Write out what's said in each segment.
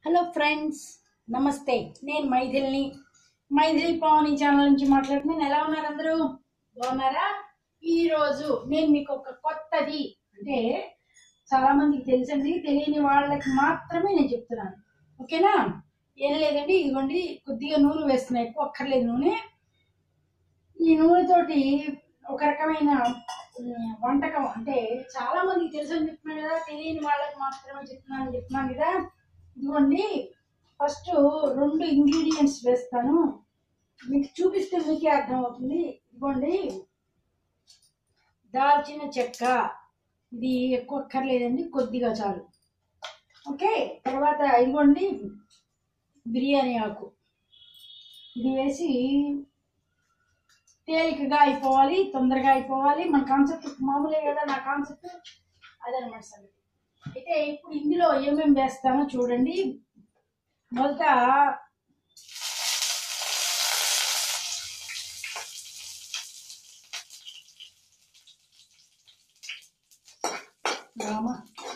hello friends నమస్తే నేను మైథిల్ని Maithili Pavani channel నుంచి మాట్లాడుతున్నాను ఎలా ఉన్నారు అందరూ బాగున్నారా ఈరోజు నేను మీకు ఒక కొత్తది అంటే చాలా మందికి తెలుసండి తెలియని వాళ్ళకి మాత్రమే నేను చెప్తున్నాను ఓకేనా ఏం లేదండి ఇదిగోండి కొద్దిగా నూనె వేస్తున్నాయి ఎక్కువ అక్కర్లేదు నూనె ఈ నూనెతోటి ఒక రకమైన ఉమ్, వంటకం అంటే చాలా మందికి తెలుసు అని చెప్తున్నాను కదా తెలియని వాళ్ళకి మాత్రమే చెప్తున్నాను అని చెప్తున్నాను కదా ఇదిగోండి ఫస్ట్ రెండు ఇంగ్రీడియంట్స్ వేస్తాను మీకు చూపిస్తే మీకే అర్థమవుతుంది ఇదిగోండి దాల్చిన చెక్క ఇది ఎక్కువ అక్కర్లేదండి కొద్దిగా చాలు ఓకే తర్వాత ఇదిగోండి బిర్యానీ ఆకు ఇది వేసి తేలికగా అయిపోవాలి తొందరగా అయిపోవాలి మన కాన్సెప్ట్ మామూలే కదా నా కాన్సెప్ట్ అదనమాట సంగతి అయితే ఇప్పుడు ఇందులో ఏమేమి వేస్తానో చూడండి మొదట రామా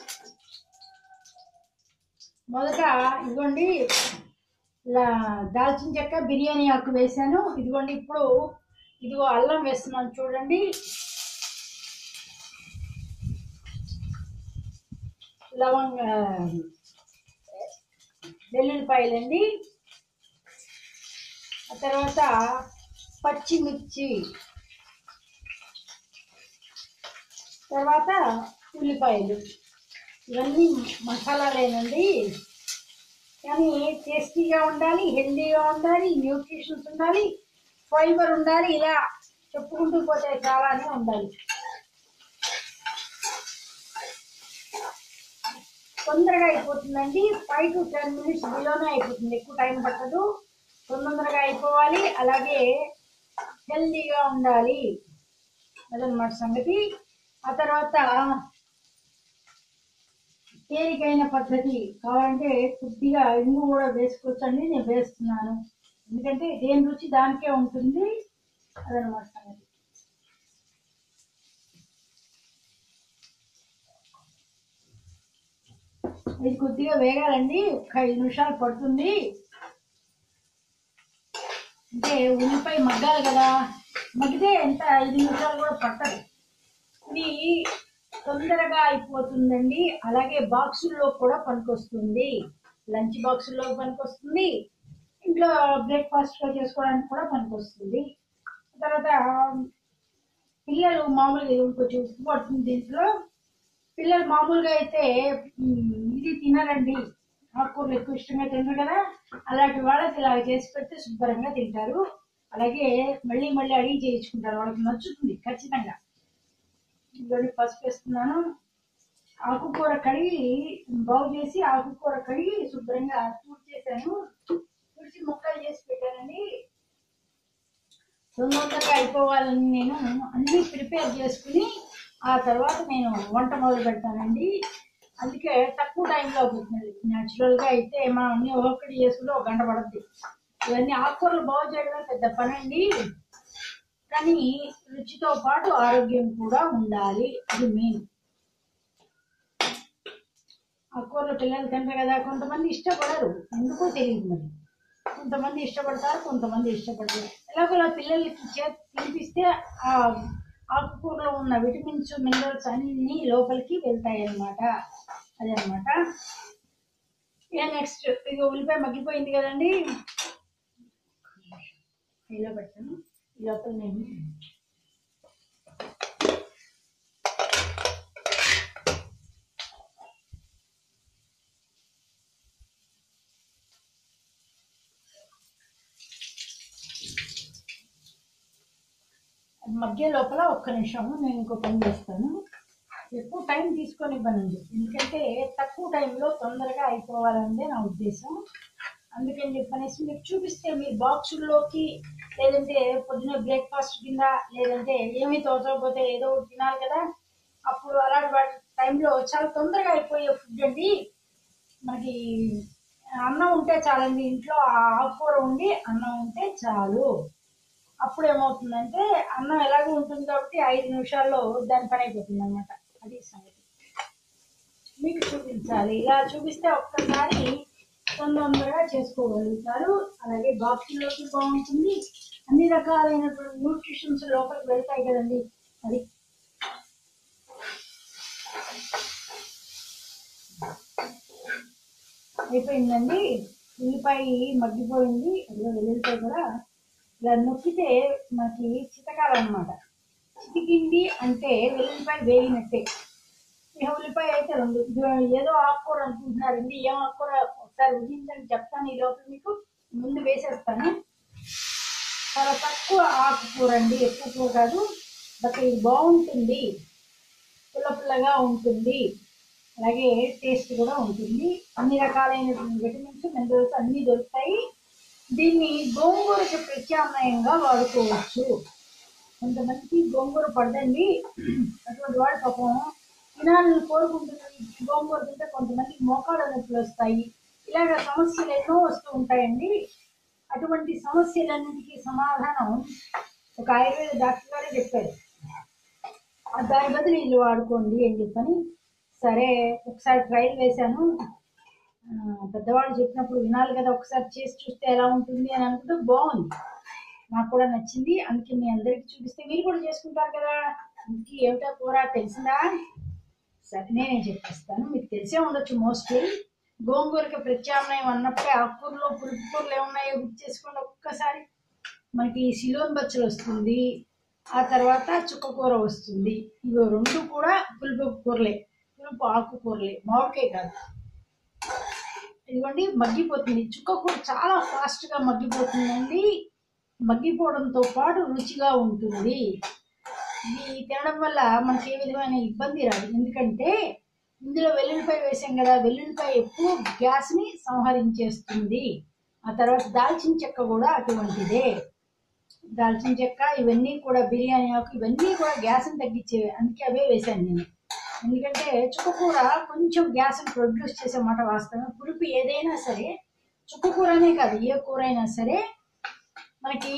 మొదట ఇదిగోండి ఇలా దాల్చిన చెక్క బిర్యానీ ఆకు వేసాను ఇదిగోండి ఇప్పుడు ఇదిగో అల్లం వేస్తున్నాను చూడండి లవంగ వెల్లుల్లిపాయలండి ఆ తర్వాత పచ్చిమిర్చి తర్వాత ఉల్లిపాయలు ఇవన్నీ మసాలాలేనండి కానీ టేస్టీగా ఉండాలి హెల్దీగా ఉండాలి న్యూట్రిషన్స్ ఉండాలి ఫైబర్ ఉండాలి ఇలా చెప్పుకుంటూ పోతే చాలానే ఉండాలి తొందరగా అయిపోతుందండి ఫైవ్ టు టెన్ మినిట్స్ బిలోనే అయిపోతుంది ఎక్కువ టైం పట్టదు తొందరగా అయిపోవాలి అలాగే హెల్దీగా ఉండాలి అదనమాట సంగతి ఆ తర్వాత తేలికైన పద్ధతి కావాలంటే కొద్దిగా ఇంగు కూడా వేసుకోవచ్చండి నేను వేస్తున్నాను ఎందుకంటే దేని రుచి దానికే ఉంటుంది అదనమాట సంగతి ఇది కొద్దిగా వేగాలండి ఒక ఐదు నిమిషాలు పడుతుంది అంటే ఉల్లిపాయ మగ్గాలి కదా మగ్గితే ఎంత ఐదు నిమిషాలు కూడా పట్టదు ఇది తొందరగా అయిపోతుందండి అలాగే బాక్సుల్లో కూడా పనికొస్తుంది లంచ్ బాక్సుల్లో పనికొస్తుంది ఇంట్లో బ్రేక్ఫాస్ట్ చేసుకోవడానికి కూడా పనికొస్తుంది తర్వాత పిల్లలు మామూలుగా ఇది కొంచెం ఉప్పు పడుతుంది దీంట్లో పిల్లలు మామూలుగా అయితే మ్, ఇది తినరండి ఆకుకూరలు ఎక్కువ ఇష్టంగా తినరు కదా అలాంటి వాళ్ళకి ఇలా చేసి పెడితే శుభ్రంగా తింటారు అలాగే మళ్ళీ మళ్ళీ అడిగి చేయించుకుంటారు వాళ్ళకి నచ్చుతుంది ఖచ్చితంగా ఇంకోటి పసుపు వేస్తున్నాను ఆకుకూర కడిగి బాగు చేసి ఆకుకూర కడిగి శుభ్రంగా తూర్చి చేశాను తుడిచి ముక్కలు చేసి పెట్టానండి తొందరగా అయిపోవాలని నేను అన్నీ ప్రిపేర్ చేసుకుని ఆ తర్వాత నేను వంట మొదలు పెడతానండి అందుకే తక్కువ టైంలో అవుతుంది న్యాచురల్గా అయితే మనం అన్ని ఒక్కొక్కటి చేసుకుంటే ఒక గంట పడుద్ది ఇవన్నీ ఆకుకూరలు బాగు చేయడం పెద్ద పని అండి కానీ రుచితో పాటు ఆరోగ్యం కూడా ఉండాలి అది మెయిన్ ఆకుకూరలు పిల్లలు తింటారు కదా కొంతమంది ఇష్టపడరు ఎందుకో తెలియదు మరి కొంతమంది ఇష్టపడతారు కొంతమంది ఇష్టపడరు ఎలాగోలా పిల్లలకి చేతి తినిపిస్తే ఆ ఆకుకూరలో ఉన్న విటమిన్స్ మినరల్స్ అన్నీ లోపలికి వెళ్తాయి అన్నమాట అదనమాట ఇక నెక్స్ట్ ఇక ఉల్లిపాయ మగ్గిపోయింది కదండి ఇలా పెట్టాను ఈ లోపల నేను అది మధ్య లోపల ఒక్క నిమిషం నేను ఇంకో పని చేస్తాను ఎక్కువ టైం తీసుకొని ఇవ్వనండి ఎందుకంటే తక్కువ టైంలో తొందరగా అయిపోవాలన్నదే నా ఉద్దేశం అందుకని చెప్పనేసి మీకు చూపిస్తే మీరు బాక్సుల్లోకి లేదంటే పొద్దున్న బ్రేక్ఫాస్ట్ కింద లేదంటే ఏమీ తోచకపోతే ఏదో ఒకటి తినాలి కదా అప్పుడు అలాంటి వాటి టైంలో చాలా తొందరగా అయిపోయే ఫుడ్ అండి మనకి అన్నం ఉంటే చాలండి ఇంట్లో ఆ ఆకుకూర ఉండి అన్నం ఉంటే చాలు అప్పుడు ఏమవుతుందంటే అన్నం ఎలాగో ఉంటుంది కాబట్టి ఐదు నిమిషాల్లో దాని పని అయిపోతుంది అనమాట అది సంగతి మీకు చూపించాలి ఇలా చూపిస్తే ఒక్కసారి తొందరగా తొందరగా చేసుకోగలుగుతారు అలాగే బాక్సుల్లోకి బాగుంటుంది అన్ని రకాలైనటువంటి న్యూట్రిషన్స్ లోపలికి వెళ్తాయి కదండి అది అయిపోయిందండి ఉల్లిపాయ మగ్గిపోయింది అదిగో వెల్లుల్లిపాయ కూడా ఇలా నొక్కితే మనకి చితకాలన్నమాట చితికింది అంటే వెల్లుల్లిపాయ వేగినట్టే ఇక ఉల్లిపాయ అయితే రెండు ఇది ఏదో ఆకుకూర అనుకుంటున్నారండి ఏం ఆకుకూర ఒకసారి ఉదించండి చెప్తాను ఈ లోపల మీకు ముందు వేసేస్తాను చాలా తక్కువ ఆకుకూర అండి ఎక్కువ కూర కాదు బట్ ఇది బాగుంటుంది పుల్ల పుల్లగా ఉంటుంది అలాగే టేస్ట్ కూడా ఉంటుంది అన్ని రకాలైనటువంటి విటమిన్స్ మినరల్స్ అన్నీ దొరుకుతాయి దీన్ని గోంగూరకి ప్రత్యామ్నాయంగా వాడుకోవచ్చు కొంతమందికి గోంగూర పడదండి అటువంటి వాడు పాపం తినాలని కోరుకుంటున్నారు గోంగూర తింటే కొంతమందికి మోకాళ్ళ నొప్పులు వస్తాయి ఇలాగ సమస్యలు ఎన్నో వస్తూ ఉంటాయండి అటువంటి సమస్యలన్నిటికీ సమాధానం ఒక ఆయుర్వేద డాక్టర్ గారే చెప్పారు ఆ దాని బదులు ఇది వాడుకోండి అని చెప్పని సరే ఒకసారి ట్రైల్ వేశాను ఆ, పెద్దవాళ్ళు చెప్పినప్పుడు వినాలి కదా ఒకసారి చేసి చూస్తే ఎలా ఉంటుంది అని అనుకుంటే బాగుంది నాకు కూడా నచ్చింది అందుకే మీ అందరికి చూపిస్తే మీరు కూడా చేసుకుంటారు కదా ఇంటికి ఏమిటో కూర తెలిసిందా సరే నేనే చెప్పేస్తాను మీకు తెలిసే ఉండొచ్చు మోస్ట్లీ గోంగూరకి ప్రత్యామ్నాయం అన్నప్పుడే ఆకుకూరలో పులుపు కూరలు ఏమున్నాయో గుర్తు చేసుకోండి ఒక్కసారి మనకి సిలోన్ బచ్చలు వస్తుంది ఆ తర్వాత చుక్కకూర వస్తుంది ఇవి రెండు కూడా పులుపు కూరలే పులుపు ఆకుకూరలే మామిడికాయ కాదు ఇదిగోండి మగ్గిపోతుంది చుక్కకూర చాలా ఫాస్ట్గా మగ్గిపోతుందండి మగ్గిపోవడంతో పాటు రుచిగా ఉంటుంది ఇది తినడం వల్ల మనకి ఏ విధమైన ఇబ్బంది రాదు ఎందుకంటే ఇందులో వెల్లుల్లిపాయ వేసాం కదా వెల్లుల్లిపాయ ఎక్కువ గ్యాస్ని సంహరించేస్తుంది ఆ తర్వాత దాల్చిన చెక్క కూడా అటువంటిదే దాల్చిన చెక్క ఇవన్నీ కూడా బిర్యానీ ఆకు ఇవన్నీ కూడా గ్యాస్ని తగ్గించేవి అందుకే అవే వేశాను నేను ఎందుకంటే చుక్కకూర కొంచెం గ్యాస్ని ప్రొడ్యూస్ చేసే మాట వాస్తవం పులుపు ఏదైనా సరే చుక్కకూరనే కాదు ఏ కూర అయినా సరే మనకి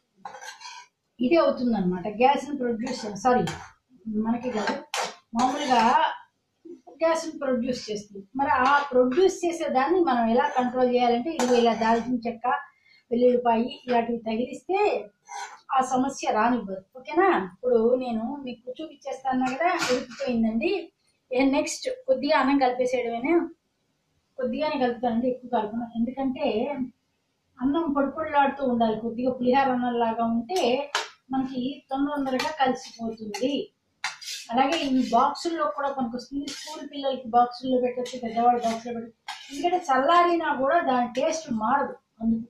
ఇదే అవుతుంది అనమాట గ్యాస్ని ప్రొడ్యూస్ సారీ మనకి కాదు మామూలుగా గ్యాస్ని ప్రొడ్యూస్ చేస్తుంది మరి ఆ ప్రొడ్యూస్ చేసే దాన్ని మనం ఎలా కంట్రోల్ చేయాలంటే ఇది ఇలా దాల్చిన చెక్క వెల్లుల్లిపాయి ఇలాంటివి తగిలిస్తే ఆ సమస్య రానివ్వదు ఓకేనా ఇప్పుడు నేను మీకు చూపించేస్తాను కదా ఉడికిపోయిందండి నెక్స్ట్ కొద్దిగా అన్నం కలిపేసేయడమేనా కొద్దిగానే కలుపుతానండి ఎక్కువ కలుపును ఎందుకంటే అన్నం పొడి పొడిలాడుతూ ఉండాలి కొద్దిగా పులిహార అన్నం లాగా ఉంటే మనకి తొందర తొందరగా కలిసిపోతుంది అలాగే ఈ బాక్సుల్లో కూడా పనికొస్తుంది స్కూల్ పిల్లలకి బాక్సుల్లో పెట్టచ్చు పెద్దవాళ్ళ బాక్సులో పెట్టచ్చు ఎందుకంటే చల్లారినా కూడా దాని టేస్ట్ మారదు అందుకు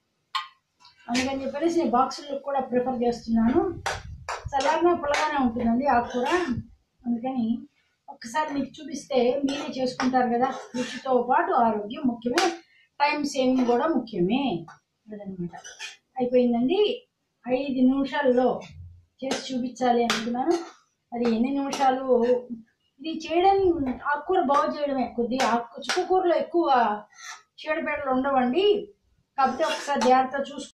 అందుకని చెప్పేసి నేను బాక్సుల్లో కూడా ప్రిఫర్ చేస్తున్నాను చల్లారినా పుల్లగానే ఉంటుందండి ఆకుకూర అందుకని ఒక్కసారి మీకు చూపిస్తే మీరే చేసుకుంటారు కదా రుచితో పాటు ఆరోగ్యం ముఖ్యమే టైం సేవింగ్ కూడా ముఖ్యమే అదనమాట అయిపోయిందండి ఐదు నిమిషాల్లో చేసి చూపించాలి అనుకున్నాను అది ఎన్ని నిమిషాలు ఇది చేయడం ఆకుకూర బాగు చేయడమే కొద్దిగా ఆకు చుక్కకూరలో ఎక్కువ చీడపేడలు ఉండవండి కాకపోతే ఒకసారి జాగ్రత్త చూసుకుంటే